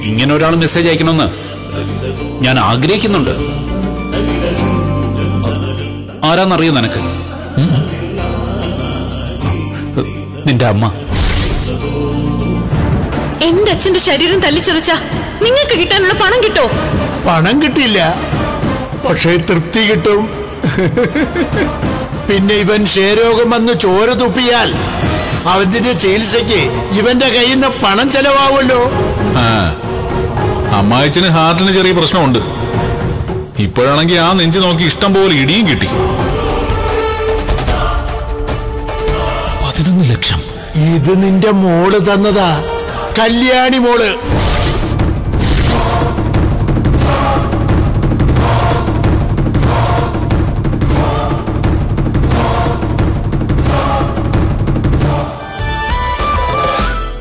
ഇങ്ങനെ ഒരാൾ മെസ്സേജ് അയക്കണമെന്ന് ഞാൻ ആഗ്രഹിക്കുന്നുണ്ട് ആരാന്നറിയോ നിനക്ക് ഉം? നിന്റെ അമ്മ എന്റെ അച്ഛന്റെ ശരീരം തല്ലിച്ചതച്ച നിങ്ങൾക്ക് കിട്ടാനുള്ള പണം കിട്ടോ പണം കിട്ടില്ല പക്ഷേ തൃപ്തി കിട്ടും പിന്നെ ഇവൻ ക്ഷയരോഗം വന്ന് ചോര തുപ്പിയാൽ അവന്റെ ചികിത്സയ്ക്ക് ഇവന്റെ കയ്യിൽ നിന്ന് പണം ചെലവാകുമല്ലോ ആ അമ്മായിച്ചന് ഹാർട്ടിന് ചെറിയ പ്രശ്നമുണ്ട് ഇപ്പോഴാണെങ്കിൽ ആ നെഞ്ച് നോക്കി ഇഷ്ടം പോലെ ഇടിയും കിട്ടി പതിനൊന്ന് ലക്ഷം ഇത് നിന്റെ മോള് തന്നതാ കല്യാണി മോള്